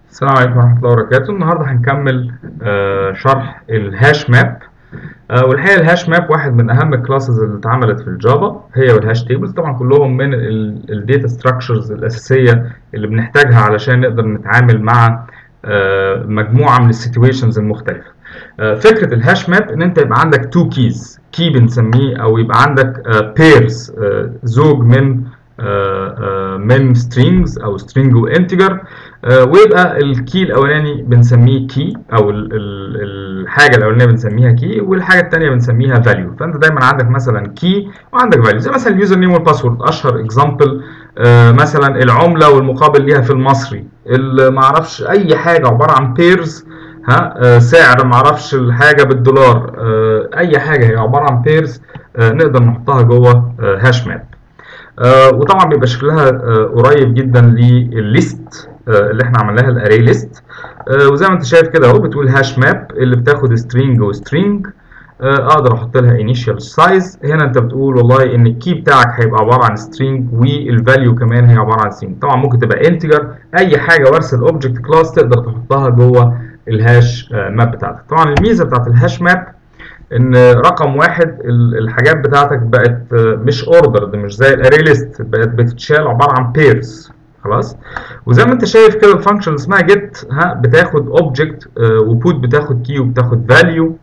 السلام عليكم ورحمة الله وبركاته النهاردة هنكمل آه، شرح الهاش ماب آه، والحقيقة الهاش ماب واحد من أهم الكلاسز اللي اتعملت في الجافا هي والهاش تيبلز طبعا كلهم من الداتا ستراكشرز الأساسية اللي بنحتاجها علشان نقدر نتعامل مع آه، مجموعة من السيتويشنز المختلفة آه، فكرة الهاش ماب إن أنت يبقى عندك تو كيز كي بنسميه أو يبقى عندك بيرز زوج من آه، آه، من strings او string وانتجر ويبقى الكي الاولاني بنسميه كي او ال ال الحاجه الاولانيه بنسميها كي والحاجه الثانيه بنسميها value فانت دايما عندك مثلا كي وعندك value زي مثلا اليوزر نيم والباسورد اشهر اكزامبل مثلا العمله والمقابل ليها في المصري اللي ما اعرفش اي حاجه عباره عن بيرز ها آه، سعر ما اعرفش الحاجه بالدولار آه، اي حاجه هي عباره عن بيرز نقدر نحطها جوه هاش ماب آه وطبعا بيبقى شكلها آه قريب جدا للليست آه اللي احنا عملناها الاري ليست آه وزي ما انت شايف كده اهو بتقول هاش ماب اللي بتاخد سترينج وسترينج آه اقدر احط لها initial size هنا انت بتقول والله ان الكي بتاعك هيبقى عباره عن string والفاليو كمان هي عباره عن string طبعا ممكن تبقى integer اي حاجه وارثه الاوبجكت كلاس تقدر تحطها جوه الهاش آه ماب بتاعتك طبعا الميزه بتاعت الهاش ماب ان رقم واحد الحاجات بتاعتك بقت مش اوردرد مش زي الاري ليست بقت بتتشال عباره عن بيرز خلاص وزي ما انت شايف كده الفانكشن اسمها جيت ها بتاخد اوبجكت وبوت بتاخد كي وبتاخد فاليو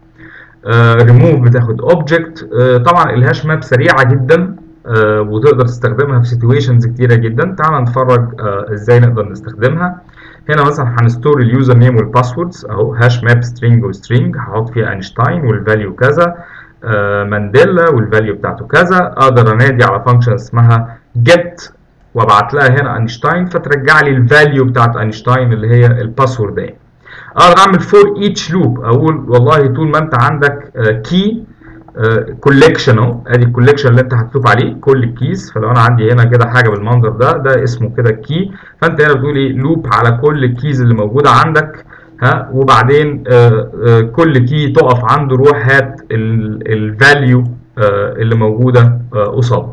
ريموف بتاخد اوبجكت طبعا الهاش ماب سريعه جدا وتقدر تستخدمها في سيتويشنز كتيره جدا تعال نتفرج ازاي نقدر نستخدمها هنا مثلا هنستور اليوزر نيم والباسوردز اهو هاش ماب سترينج وسترينج هحط فيها اينشتاين والفاليو كذا آه مانديلا والفاليو بتاعته كذا اقدر انادي على فانكشن اسمها get وابعت لها هنا اينشتاين فترجع لي الفاليو بتاعت اينشتاين اللي هي الباسورد دي اقدر اعمل فور ايتش لوب اقول والله طول ما انت عندك كي كوليكشن اهو ادي الكوليكشن اللي انت هتشوف عليه كل الكيز فلو انا عندي هنا كده حاجه بالمنظر ده ده اسمه كده كي فانت هنا بتقول ايه لوب على كل الكيز اللي موجوده عندك ها وبعدين آآ آآ كل كي تقف عنده روح هات الفاليو اللي موجوده قصاده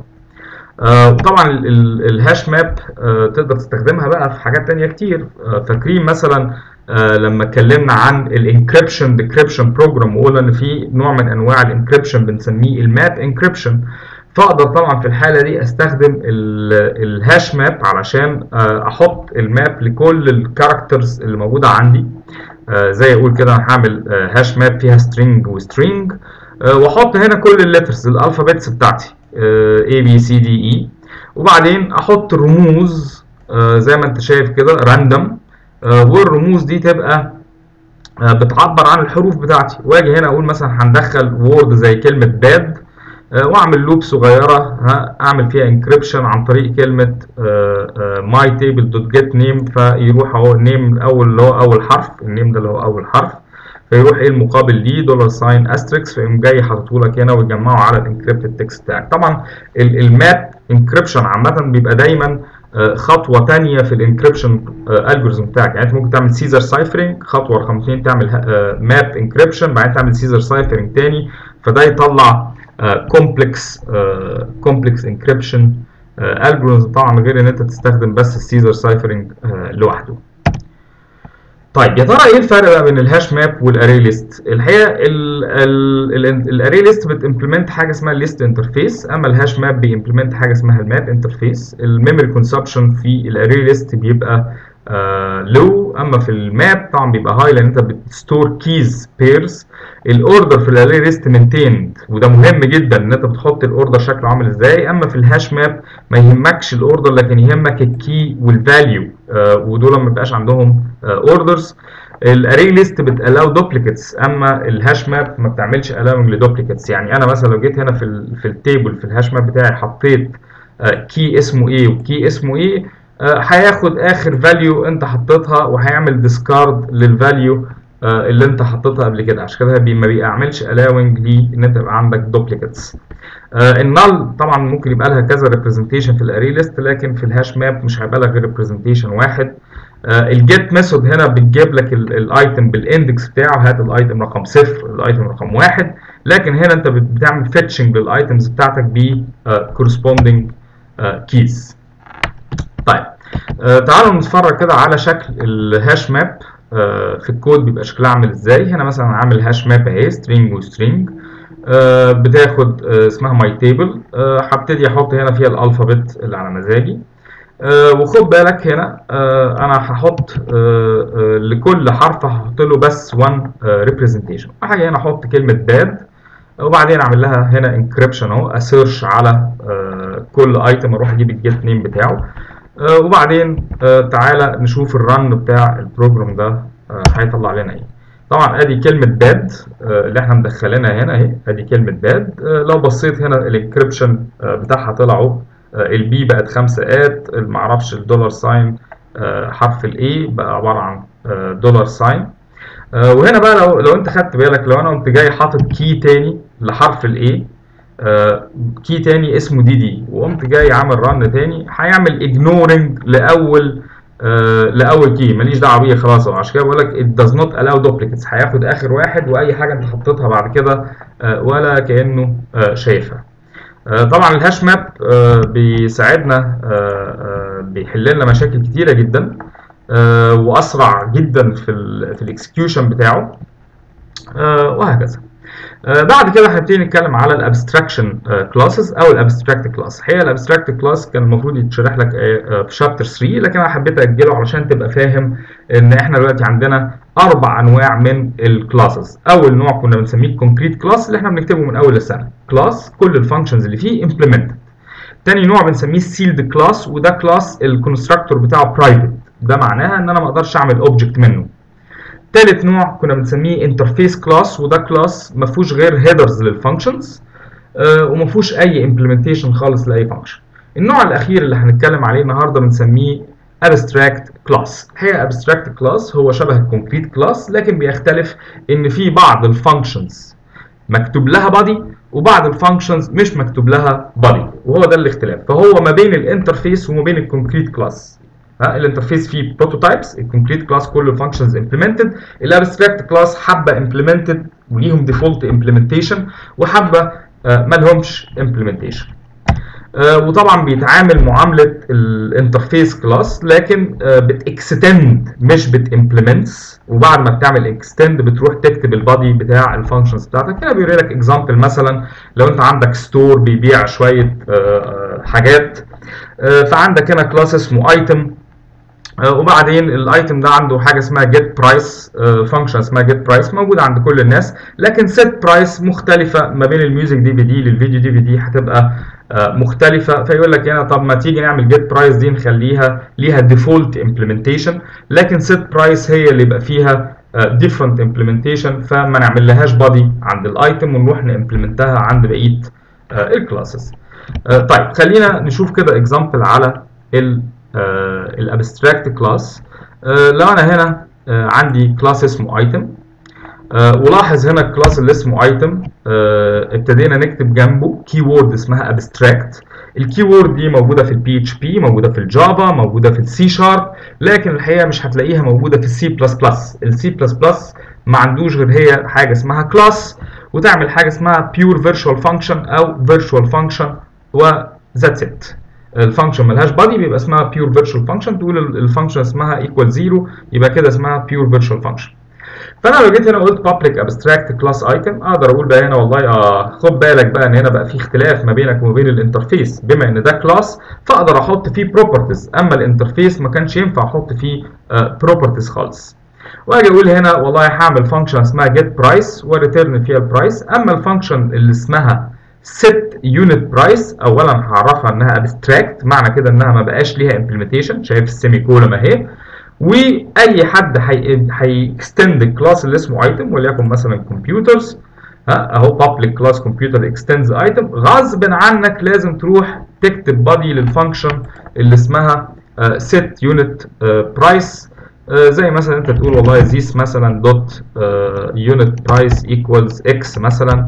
وطبعا الهاش ماب تقدر تستخدمها بقى في حاجات تانية كتير فاكرين مثلا آه لما اتكلمنا عن الانكريبشن ديكريبشن بروجرام وقلنا ان في نوع من انواع الانكريبشن بنسميه الماب انكريبشن فاقدر طبعا في الحاله دي استخدم الهاش ماب علشان آه احط الماب لكل الكاركترز اللي موجوده عندي آه زي اقول كده انا هعمل هاش ماب فيها سترينج وسترينج واحط هنا كل الليترز الالفابيتس بتاعتي A B C D E وبعدين احط رموز زي ما انت شايف كده راندوم والرموز دي تبقى بتعبر عن الحروف بتاعتي واجي هنا اقول مثلا هندخل وورد زي كلمه باد واعمل لوب صغيره اعمل فيها انكريبشن عن طريق كلمه ماي تيبل دوت جيت نيم فيروح اهو النيم الاول اللي هو اول حرف النيم ده اللي هو اول حرف فيروح ايه المقابل ليه دولار ساين استريكس فيقوم جاي حاططه لك هنا ويجمعه على الانكريبتد تكست بتاعك طبعا الماب انكريبشن عامه بيبقى دايما خطوه ثانيه في الانكريبشن الجوريزم بتاعك يعني انت ممكن تعمل سيزر سايفرنج خطوه رقم 2 تعمل ماب انكريبشن بعدين تعمل سيزر سايفرنج تاني فده يطلع كومبلكس كومبلكس انكريبشن الجوريزم طبعا غير ان انت تستخدم بس السيزر سايفرنج لوحده طيب يا ترى ايه الفرق بقى بين الهاش ماب والاري ليست الحقيقه الاري ليست بتمبلمنت حاجه اسمها الليست انترفيس اما الهاش ماب بيمبلمنت حاجه اسمها الماب انترفيس الميموري كونسبشن في الاري ليست بيبقى لو uh, اما في الماب طبعا بيبقى هاي لان انت بتستور كيز بيرز الاوردر في الاري ليست مينتيند وده مهم جدا ان انت بتحط الاوردر شكله عامل ازاي اما في الهاش ماب ما يهمكش الاوردر لكن يهمك الكي والفاليو uh, ودول ما بيبقاش عندهم اوردرز الاري ليست بتالاو دوبليكيتس اما الهاش ماب ما بتعملش الاوينج لدوبليكيتس يعني انا مثلا لو جيت هنا في ال في التيبل في الهاش ماب بتاعي حطيت كي اسمه ايه وكي اسمه ايه هياخد اخر فاليو انت حطيتها وهيعمل ديسكارد للفاليو اللي انت حطيتها قبل كده عشان كده ما بيعملش الاوينج ليه ان انت يبقى عندك دوبليكيتس النال طبعا ممكن يبقى لها كذا ريبريزنتيشن في الاري ليست لكن في الهاش ماب مش هيبقى لها غير ريبريزنتيشن واحد الجيت ميثود هنا بتجيب لك الايتم بالاندكس بتاعه هات الايتم رقم صفر الايتم رقم واحد لكن هنا انت بتعمل فيتشنج للايتمز بتاعتك ب كورسبوندينج كيز طيب آه تعالوا نتفرج كده على شكل الهاش ماب آه في الكود بيبقى شكلها عامل ازاي هنا مثلا عامل هاش ماب اهي سترينج وسترينج آه بتاخد آه اسمها ماي تيبل هبتدي احط هنا فيها الالفابت اللي على مزاجي آه وخد بالك هنا آه انا هحط آه آه لكل حرف هحط له بس 1 ريبريزنتيشن حاجه هنا احط كلمه باد وبعدين اعمل لها هنا انكريبشن اهو اسيرش على آه كل ايتم اروح اجيب الجيت نيم بتاعه آه وبعدين آه تعالى نشوف الرن بتاع البروجرام ده هيطلع لنا ايه طبعا ادي كلمه باد اللي احنا مدخلينها هنا اهي ادي كلمه باد لو بصيت هنا الانكريبشن بتاعها طلع اهو البي بقت خمسة ات معرفش الدولار ساين حرف الاي بقى عبارة عن دولار ساين وهنا بقى لو لو انت خدت بالك لو انا قمت جاي حاطط كي تاني لحرف الاي كي تاني اسمه دي دي وقمت جاي عامل رن تاني هيعمل اجنورنج لاول لاول كي ماليش دعوه بيه خلاص عشان كده بقول لك it does not allow duplicates هياخد اخر واحد واي حاجه انت حطيتها بعد كده ولا كانه شايفها طبعا الهاش ماب بيساعدنا بيحل لنا مشاكل كتيره جدا واسرع جدا في ال في الاكسكيوشن بتاعه وهكذا بعد كده هنبتدي نتكلم على الابستراكشن كلاسز او الابستراكت كلاس هي الابستراكت كلاس كان المفروض يتشرح لك في شابتر 3 لكن انا حبيت اجله علشان تبقى فاهم ان احنا دلوقتي عندنا اربع انواع من الكلاسز اول نوع كنا بنسميه كونكريت كلاس اللي احنا بنكتبه من اول السنه كلاس كل الفانكشنز اللي فيه امبلمنتد تاني نوع بنسميه سيلد كلاس وده كلاس الكونستراكتور بتاعه برايفت ده معناها ان انا ما اقدرش اعمل اوبجكت منه تالت نوع كنا بنسميه انترفيس كلاس وده كلاس ما فيهوش غير هيدرز للفانكشنز آه وما فيهوش اي امبلمنتيشن خالص لاي فانكشن النوع الاخير اللي هنتكلم عليه النهارده بنسميه abstract class هي abstract class هو شبه الكونكريت كلاس لكن بيختلف ان في بعض الفانكشنز مكتوب لها body وبعض الفانكشنز مش مكتوب لها body وهو ده الاختلاف فهو ما بين الانترفيس وما بين الكونكريت كلاس الانترفيس فيه بروتوتايبس الكونكريت كلاس كل الفانكشنز امبلمنتد الابستراكت كلاس حبه امبلمنتد وليهم ديفولت امبلمنتيشن وحبه ما لهمش امبلمنتيشن وطبعا بيتعامل معامله الانترفيس كلاس لكن بتكستند مش بتمبلمنتس وبعد ما بتعمل اكستند بتروح تكتب البادي بتاع الفانكشنز بتاعتك هنا بيوري لك اكزامبل مثلا لو انت عندك ستور بيبيع شويه حاجات فعندك هنا كلاس اسمه ايتم وبعدين الايتم ده عنده حاجه اسمها جيت برايس فانكشن اسمها جيت برايس موجوده عند كل الناس لكن سيت برايس مختلفه ما بين الميوزك دي في دي للفيديو دي في دي هتبقى مختلفه فيقول لك هنا طب ما تيجي نعمل جيت برايس دي نخليها ليها ديفولت امبلمنتيشن لكن سيت برايس هي اللي يبقى فيها ديفرنت امبلمنتيشن فما نعمل لهاش بادي عند الايتم ونروح نمبلمنتها عند بقيه الكلاسز طيب خلينا نشوف كده اكزامبل على ال الابستراكت كلاس لو انا هنا uh, عندي كلاس اسمه ايتم uh, ولاحظ هنا الكلاس اللي اسمه ايتم uh, ابتدينا نكتب جنبه كي وورد اسمها ابستراكت الكي وورد دي موجوده في البي اتش بي موجوده في الجافا موجوده في السي شارب لكن الحقيقه مش هتلاقيها موجوده في السي بلس بلس السي بلس بلس ما عندوش غير هي حاجه اسمها كلاس وتعمل حاجه اسمها بيور فيرتشوال فانكشن او فيرتشوال فانكشن وذاتس ات الفانكشن ملهاش بادي بيبقى اسمها بيور فيرتشوال فانكشن تقول الفانكشن اسمها ايكوال زيرو يبقى كده اسمها بيور فيرتشوال فانكشن فانا لو جيت هنا قلت public abstract class item اقدر اقول بقى هنا والله اه خد بالك بقى ان هنا بقى في اختلاف ما بينك وما بين الانترفيس بما ان ده كلاس فاقدر احط فيه properties اما الانترفيس ما كانش ينفع احط فيه آه properties خالص واجي اقول هنا والله هعمل فانكشن اسمها get price وريتيرن فيها البرايس اما الفانكشن اللي اسمها set unit price اولا هعرفها انها abstract معنى كده انها ما بقاش ليها implementation شايف السيمي كولوم اهي واي حد هيكستند الكلاس اللي اسمه ايتم وليكن مثلا computers ها اهو public class computer extends item غصب عنك لازم تروح تكتب body للفانكشن اللي اسمها uh, set unit uh, price uh, زي مثلا انت تقول والله this مثلا dot uh, unit price equals x مثلا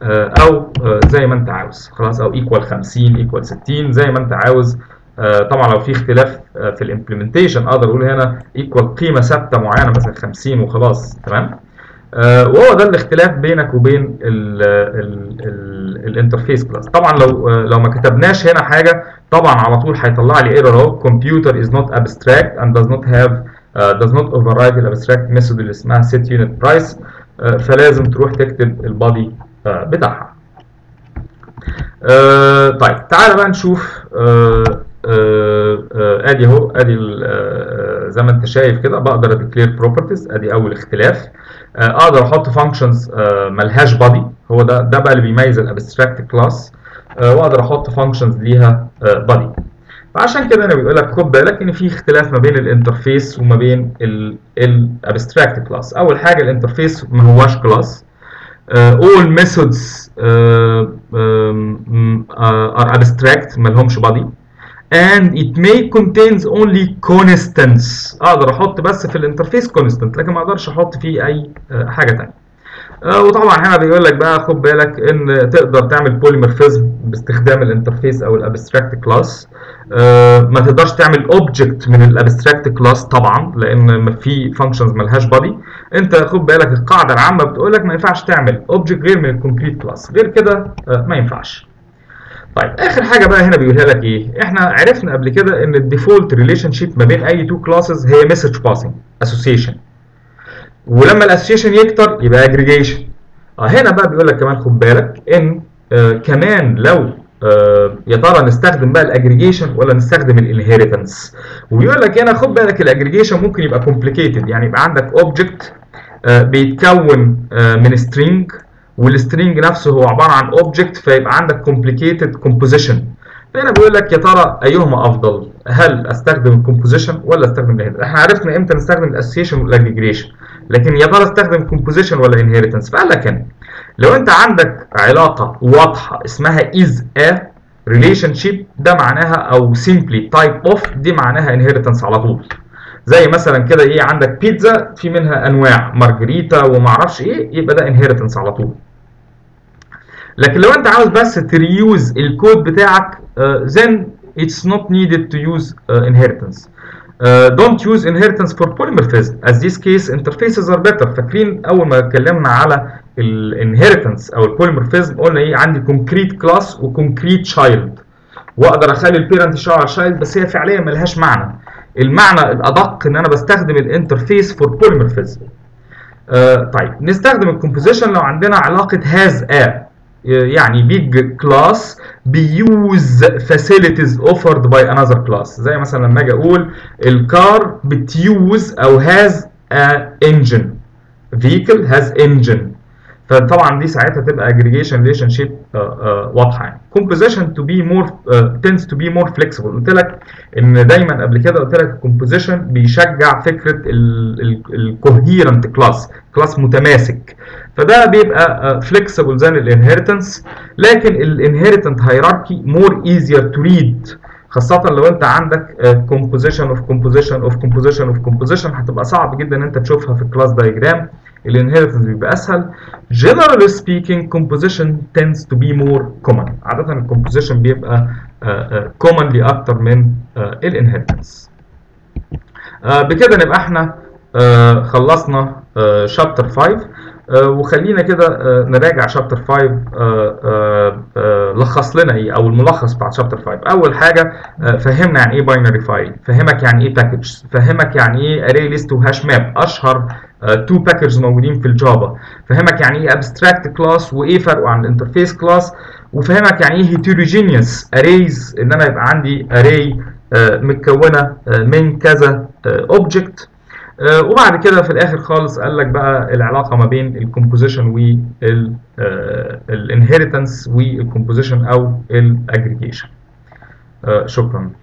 او زي ما انت عاوز خلاص او ايكوال 50 ايكوال 60 زي ما انت عاوز طبعا لو في اختلاف في الامبلمنتيشن اقدر اقول هنا ايكوال قيمه ثابته معينه مثلا 50 وخلاص تمام آه، وهو ده الاختلاف بينك وبين الانترفيس كلاس طبعا لو آه، لو ما كتبناش هنا حاجه طبعا على طول هيطلع لي ايرور اهو computer is not abstract and does not have uh, does not override الابستراكت ميثود اللي اسمها set unit price uh, فلازم تروح تكتب البادي uh, بتاعها uh, طيب تعالى بقى نشوف uh, uh, uh, ادي اهو ادي uh, زي ما انت شايف كده بقدر اديكلير بروبرتيز ادي اول اختلاف اقدر احط فانكشنز ملهاش بادي هو ده ده بقى اللي بيميز الابستراكت كلاس واقدر احط فانكشنز ليها بادي فعشان كده انا بيقول لك خد بالك ان في اختلاف ما بين الانترفيس وما بين الابستراكت كلاس اول حاجه الانترفيس ما هواش كلاس all methods uh, um, uh, are abstract ما لهمش body and it may contains only constants اقدر احط بس في الانترفيس constant لكن ما اقدرش احط فيه اي حاجه ثانيه وطبعا هنا بيقول لك بقى خد بالك ان تقدر تعمل بوليمورفيزم باستخدام الانترفيس او الابستراكت كلاس ما تقدرش تعمل اوبجكت من الابستراكت كلاس طبعا لان في فانكشنز ملهاش بادي انت خد بالك القاعده العامه بتقول لك ما ينفعش تعمل اوبجكت غير من الكونكريت كلاس غير كده ما ينفعش طيب اخر حاجه بقى هنا بيقولها لك ايه احنا عرفنا قبل كده ان الديفولت ريليشن شيب ما بين اي تو كلاسز هي مسج باسنج اسوسيشن ولما الاسوسيشن يكتر يبقى اجريجيشن اه هنا بقى بيقول لك كمان خد بالك ان آه كمان لو آه يا ترى نستخدم بقى الاجريجيشن ولا نستخدم الانهيرتنس وبيقول لك هنا خد بالك الاجريجيشن ممكن يبقى كومبليكيتد يعني يبقى عندك اوبجكت آه بيتكون آه من سترينج والسترينج نفسه هو عباره عن اوبجكت فيبقى عندك كومبليكيتد كومبوزيشن فهنا بيقول لك يا ترى ايهما افضل هل استخدم الكومبوزيشن ولا استخدم الانهيرتنس احنا عرفنا امتى نستخدم الاسوسيشن والاجريجيشن لكن يا ترى استخدم كومبوزيشن ولا انهيرتنس فقال لك هنا لو انت عندك علاقه واضحه اسمها از ا ريليشن شيب ده معناها او سيمبلي تايب اوف دي معناها انهيرتنس على طول زي مثلا كده ايه عندك بيتزا في منها انواع مارجريتا وما اعرفش ايه يبقى ده انهيرتنس على طول لكن لو انت عاوز بس تريوز الكود بتاعك uh, then it's not needed to use uh, inheritance Uh, don't use inheritance for polymorphism as this case interfaces are better فاكرين اول ما اتكلمنا على الانهيرتنس او البوليمورفيزم قلنا ايه عندي كونكريت كلاس وكونكريت تشايلد واقدر اخلي البيرنت يشتغل على الشايلد بس هي فعليا ملهاش معنى المعنى الادق ان انا بستخدم الانترفيس فور بوليمورفيزم uh, طيب نستخدم الكومبوزيشن لو عندنا علاقه هاز ا يعني بيج كلاس بيوز فاسيلتيز اوفرد باي انذر كلاس زي مثلا لما اجي اقول الكار بتيوز او هاز انجن فيكل هاز انجن فطبعا دي ساعتها تبقى aggregation relationship uh, uh, واضحه يعني composition to be more uh, tends to be more flexible قلت لك ان دايما قبل كده قلت لك composition بيشجع فكره الكوهيرنت كلاس كلاس متماسك فده بيبقى flexible زي الانهيرتنس لكن الانهيرتنت هيراركي more easier to read خاصة لو انت عندك composition of composition of composition of composition هتبقى صعب جدا ان انت تشوفها في الكلاس دايجرام الانهيرتنس بيبقى اسهل generally speaking composition tends to be more common عادة الكومبوزيشن بيبقى uh, uh, commonly اكتر من uh, الانهيرتنس uh, بكده نبقى احنا uh, خلصنا شابتر uh, 5 uh, وخلينا كده uh, نراجع شابتر 5 uh, uh, uh, لخص لنا ايه او الملخص بتاع شابتر 5 اول حاجه uh, فهمنا يعني ايه باينري فايل فهمك يعني ايه باكج فهمك يعني ايه اري ليست وهاش ماب اشهر تو uh, باكجز موجودين في الجافا فهمك يعني ايه ابستراكت كلاس وايه فرقه عن الانترفيس كلاس وفهمك يعني ايه هيتروجينيوس اريز ان انا يبقى عندي اري uh, متكونه uh, من كذا اوبجكت وبعد كده في الاخر خالص قال لك بقى العلاقه ما بين الكومبوزيشن والانهيرتنس والكومبوزيشن او الاجريجيشن شكرا